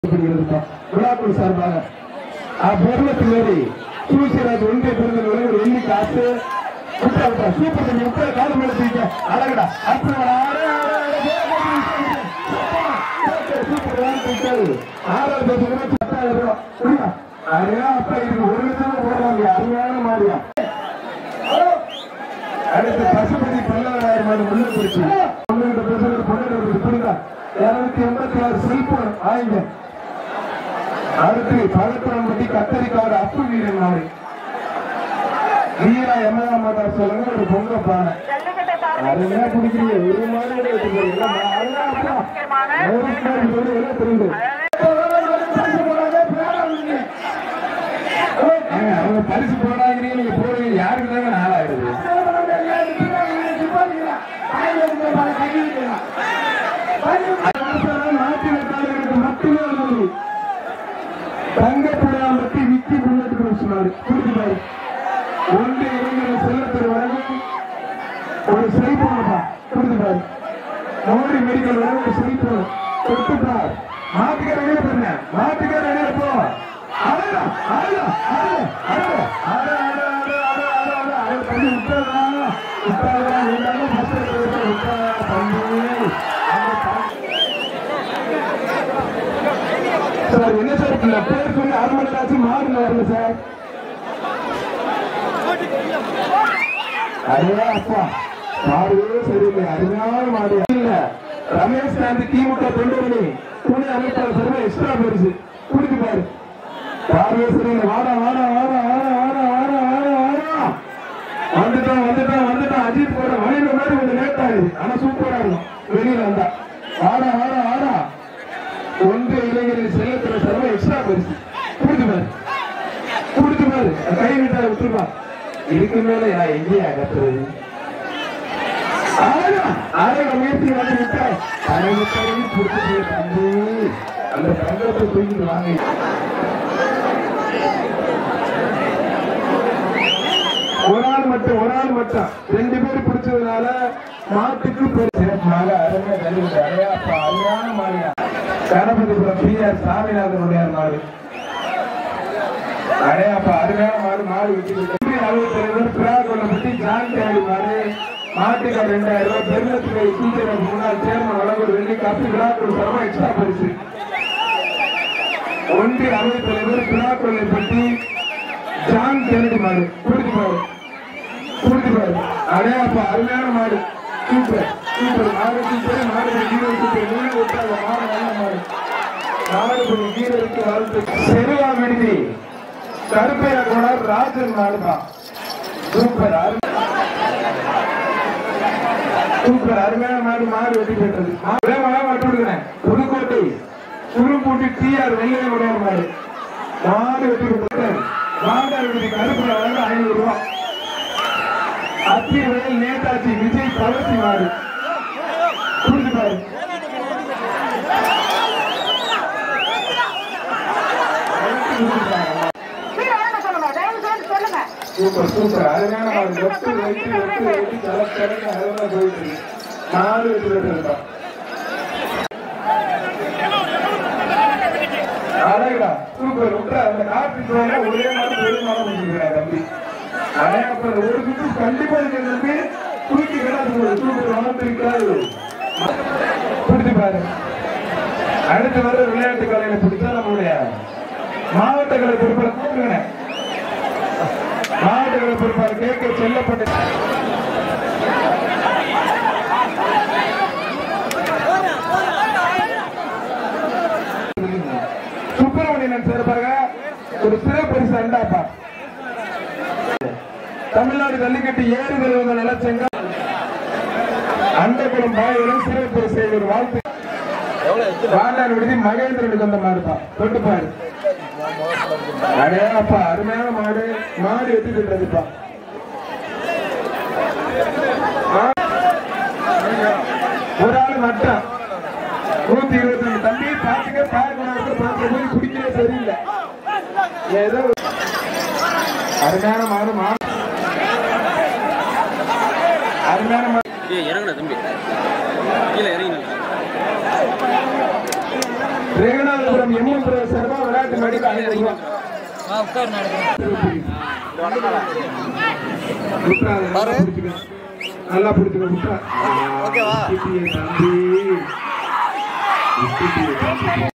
விழாக்குழு சார்பாக பொருளத்திலேறி சூசிராஜ் ஒன்றிய பெருந்தல் ஒரு வெள்ளி காசு விட்டா விட்டா சூப்பர் தண்ணி விட்டா காலம் மேல தூக்க அழகடா அப்படி சூப்பர் ஆறாவது பேசுகிறேன் பத்தாயிரம் ரூபாய் புரியுதா அருமையா அப்பா இதுக்கு ஒரு லட்சம் போடுறாங்க அருமையான மாதிரியா அடுத்து பசுபதி பல்லாயிரம் மாடு முள்ள குறிச்சி பொண்ணுகிட்ட பேசுறது பொண்ணு புரியுதா இருநூத்தி எண்பத்தி ஆறு செல்போன் ஆயுங்க அடுத்து பழத்திரம்பட்டி கத்தரிக்காடு அப்பு வீரன் நாடு வீரா எம்மா மாதா சொல்லுங்க ஒரு பொங்க பானை அருமையா குடிக்கிறீங்க ஒரு மாதிரி கூட வச்சுக்கிறீங்க அருமையா அப்பா ஒரு மாதிரி சொல்லி எல்லாம் தெரியுது ஏங்க, அவங்க பரிசு போடாங்கிறீங்க நீங்க போடுறீங்க யாருக்கு தாங்க நாளாயிடுது நாட்டினத்தாளர்களுக்கு மட்டுமே உள்ளது தங்கப்பிள்ளையாம்பட்டி விக்கி முன்னெடுக்கணும் சொன்னாரு புரிஞ்சுப்பாரு ஒன்று இளைஞரை செல்லப்பெரு வழங்கும் ஒரு செல்போனப்பா புரிஞ்சுப்பாரு மோடி மெடிக்கல் வரை ஒரு செல்போன் கொடுத்துட்டார் மாட்டுக்கார வெளியே பண்ண மாட்டுக்கார வெளியே போ அழகா அழகா அழகா அழகா அழகா அழகா அழகா அழகா அழகா அழகா பண்ணி விட்டாரா விட்டாரா நீங்க ஃபர்ஸ்ட் விட்டாரா பண்ணி அந்த சார் என்ன சார் இல்ல பேர் சொல்லி அரை மணி நேரம் ஆச்சு மாடுல வரல சார் அருமையா அப்பா மாடுவே சரியில்லை அருமையான மாடு இல்ல ரமேஷ் காந்தி திமுக தொண்டரணி துணை அமைப்பாளர் சர்வ எக்ஸ்ட்ரா பெருசு குடிக்கு பாரு பார்வை சரியில்லை வாடா வாடா வாடா வாடா வாடா வாடா வாடா வாடா வந்துட்டான் வந்துட்டான் வந்துட்டான் அஜித் போட வழியில மாதிரி கொஞ்சம் லேட் ஆகுது ஆனா சூப்பரா இருக்கும் வெளியில வந்தா வாடா வாடா வாடா ஒன்று இளைஞரின் செல்லத்திர சர்வ எக்ஸ்ட்ரா பரிசு கொடுத்து பாரு கொடுத்து பாரு கை விட்டா விட்டுருப்பா இதுக்கு மேல நான் எங்கேயா கத்துறது ஆனா, அரை முயற்சி வந்து விட்டா அரைவத்தையும் கொடுத்துட்டு தம்பி அந்த தங்கத்தை தூக்கிட்டு வாங்க ஒரு ஆள் மட்டும் ஒரு ஆள் மட்டும் ரெண்டு பேர் பிடிச்சதுனால மாட்டுக்கு பெரிய சிறப்பாக அருமை தருவது அரையாப்பா அருமையான மாறியா கணபதிபுரம் பி ஆர் சாமிநாதனுடைய மாடு அடையாப்பா அருமையான மாடு மாடு விட்டு அறுபத்தி ஏழு பிராகொல்லப்பட்டி ஜான் தேடி மாடு மாட்டுக்கு ரெண்டாயிரம் ரூபாய் பெருமத்துறை சீக்கிரம் முன்னாள் சேர்மன் வழங்கூர் வெள்ளி காப்பி விழாக்குள் சரமா எக்ஸ்ட்ரா பரிசு ஒன்றிய அமைப்பு தலைவர் பிராகொல்லைப்பட்டி ஜான் தேடி மாடு குடிச்சு பாரு குடிச்சு பாரு அடையாப்பா அருமையான மாடு சூப்பர் சூப்பர் மாடு சூப்பர் மாடு ஹீரோ சூப்பர் நீங்க விட்டாங்க மாடு நல்ல மாடு நாடு கொஞ்சம் வீரருக்கு வாழ்த்து செருவா விடுதி கருப்பையா கோடார் ராஜன் மாடுபா சூப்பர் அருமை சூப்பர் அருமையான மாடு மாடு வெட்டி பெற்றது ஒரே மாடு மாட்டு விடுகிறேன் புதுக்கோட்டை சுரும்பூட்டி டிஆர் வெள்ளைய உடையார் மாடு மாடு வெட்டி பெற்றது மாடு விடுதி கருப்பையா வழங்க ஐநூறு ரூபாய் அத்தி வயல் நேதாஜி விஜய் கவர்ச்சி மாடு புரிஞ்சு பாரு கீழே இறங்க சொல்லுங்க தயவு செய்து சொல்லுங்க சூப்பர் சூப்பர் அருமையான மாடு வெட்டு வெட்டி வெட்டு வெட்டி தலை கிடக்கு அருமையா போயிட்டு இருக்கு நாலு வெட்டி வெட்டு அழகுடா சூப்பர் விட்டுற அந்த காப்பி தோண ஒரே மாதிரி ஒரே மாதிரி முடிஞ்சுக்கிறேன் தம்பி அதே அப்புறம் ஒரு சுற்று கண்டிப்பா இருக்கு தம்பி தூக்கி கிடாது ஒரு சூப்பர் வளர்த்திருக்காது பிடிச்சு பாரு அடுத்து வர விளையாட்டு கலையில பிடிச்சா நம்மளுடைய மாவட்ட கலை பொறுப்பாளர் கூப்பிடுங்க மாவட்ட கலை பொறுப்பாளர் கேட்க செல்லப்பட்ட சுப்பிரமணியன் சார்பாக ஒரு சிறப்பு பரிசு அண்டாப்பா தமிழ்நாடு ஜல்லிக்கட்டு ஏறுதல் வந்த நலச்சங்கம் அண்டகுளம் பாயரும் சிறப்பு பரிசை ஒரு வாழ்த்து வாழ்நாள் விடுதி மகேந்திரனுக்கு அந்த மாடுப்பா தொட்டு பாரு அடையாப்பா அருமையான மாடு மாடு வெட்டி திட்டுறதுப்பா ஒரு ஆள் மட்டும் நூத்தி இருபத்தி ரெண்டு தம்பி பாத்துக்க பாருங்க பாக்குற போய் குடிக்கவே சரியில்லை ஏதோ அருமையான மாடு மாடு அருமையான மாடு ஏய் இறங்குடா தம்பி கீழே இறங்கினா ரேகநாதபுரம் எம்எம் பிரதேச சார்பா விளையாட்டு மேடைக்கு ஐநூறு ரூபாய் விட்றா, அதை நல்லா பிடிச்சுக்க. நல்லா பிடிச்சுக்க விட்றா. ஓகேவா? தம்பி தம்பி